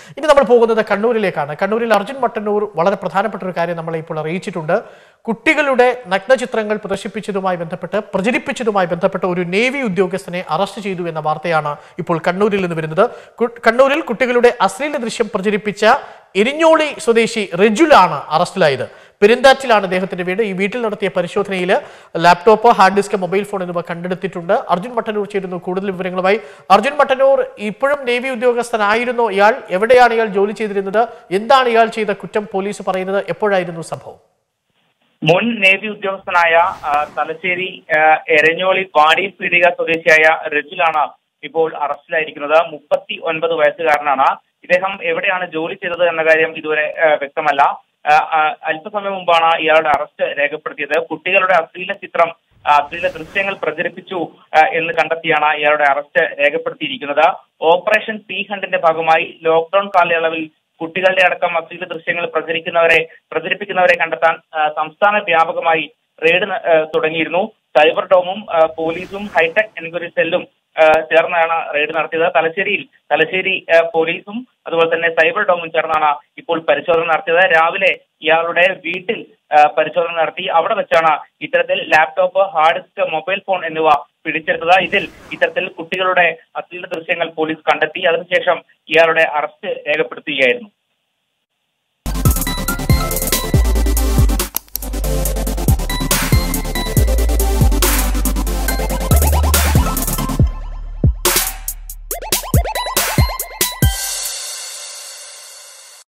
ഇനി നമ്മൾ പോകുന്നത് കണ്ണൂരിലേക്കാണ് കണ്ണൂരിൽ അർജുൻ മട്ടന്നൂർ വളരെ പ്രധാനപ്പെട്ട ഒരു കാര്യം നമ്മളെ ഇപ്പോൾ അറിയിച്ചിട്ടുണ്ട് കുട്ടികളുടെ നഗ്നചിത്രങ്ങൾ പ്രദർശിപ്പിച്ചതുമായി ബന്ധപ്പെട്ട് പ്രചരിപ്പിച്ചതുമായി ബന്ധപ്പെട്ട ഒരു നേവി ഉദ്യോഗസ്ഥനെ അറസ്റ്റ് ചെയ്തു എന്ന വാർത്തയാണ് ഇപ്പോൾ കണ്ണൂരിൽ നിന്ന് വരുന്നത് കു- കണ്ണൂരിൽ കുട്ടികളുടെ അശ്ലീല ദൃശ്യം പ്രചരിപ്പിച്ച എരിഞ്ഞോളി സ്വദേശി റെജുലാണ് അറസ്റ്റിലായത് പെരുന്താറ്റിലാണ് അദ്ദേഹത്തിന്റെ വീട് ഈ വീട്ടിൽ നടത്തിയ പരിശോധനയിൽ laptop hard disk mobile phone എന്നിവ കണ്ടെടുത്തിട്ടുണ്ട് അർജുൻ മട്ടന്നൂർ ചേരുന്നു കൂടുതൽ വിവരങ്ങളുമായി അർജുൻ മട്ടന്നൂർ ഇപ്പോഴും നേവി ഉദ്യോഗസ്ഥനായിരുന്നോ ഇയാൾ എവിടെയാണ് ഇയാൾ ജോലി ചെയ്തിരുന്നത് എന്താണ് ഇയാൾ ചെയ്ത കുറ്റം പോലീസ് പറയുന്നത് എപ്പോഴായിരുന്നു സംഭവം മുൻ നേവി ഉദ്യോഗസ്ഥനായ ആ, തലശ്ശേരി ആ, എരഞ്ഞോളി വാടി പീടിക സ്വദേശിയായ റജുലാണ് ഇപ്പോൾ അറസ്റ്റിലായിരിക്കുന്നത് മുപ്പത്തി ഒൻപത് വയസ്സുകാരനാണ് ഇദ്ദേഹം എവിടെയാണ് ജോലി ചെയ്തത് എന്ന കാര്യം ഇതുവരെ ആ, വ്യക്തമല്ല ആ, ആ, അല്പസമയം മുമ്പാണ് ഇയാളുടെ അറസ്റ്റ് രേഖപ്പെടുത്തിയത് കുട്ടികളുടെ അശ്ലീല ചിത്രം ആ, അശ്ലീല ദൃശ്യങ്ങൾ പ്രചരിപ്പിച്ചു ആ, എന്ന് കണ്ടെത്തിയാണ് ഇയാളുടെ അറസ്റ്റ് രേഖപ്പെടുത്തിയിരിക്കുന്നത് ഓപ്പറേഷൻ പി ഹണ്ടിന്റെ ഭാഗമായി ലോക്ക്ഡൌൺ കാലയളവിൽ കുട്ടികളുടെ അടക്കം അശ്ലീല ദൃശ്യങ്ങൾ പ്രചരിക്കുന്നവരെ പ്രചരിപ്പിക്കുന്നവരെ കണ്ടെത്താൻ ആ, സംസ്ഥാന വ്യാപകമായി റെയ്ഡ് ന- ആ, തുടങ്ങിയിരുന്നു സൈബർ ഡോമും ആ, പോലീസും ഹൈടെക് എൻക്വയറി സെല്ലും ആ, ചേർന്നാണ് റെയ്ഡ് നടത്തിയത് തലശ്ശേരിയിൽ തലശ്ശേരി ആ, പോലീസും അതുപോലെ തന്നെ സൈബർ ഡോമും ചേർന്നാണ് ഇപ്പോൾ പരിശോധന നടത്തിയത് രാവിലെ ഇയാളുടെ വീട്ടിൽ ആ, പരിശോധന നടത്തി അവിടെ വെച്ചാണ് ഇത്തരത്തിൽ laptop hard disk mobile phone എന്നിവ പിടിച്ചെടുത്തത് ഇതിൽ ഇത്തരത്തിൽ കുട്ടികളുടെ അശ്ലീല ദൃശ്യങ്ങൾ പോലീസ് കണ്ടെത്തി അതിനുശേഷം ഇയാളുടെ അറസ്റ്റ് രേഖപ്പെടുത്തുകയായിരുന്നു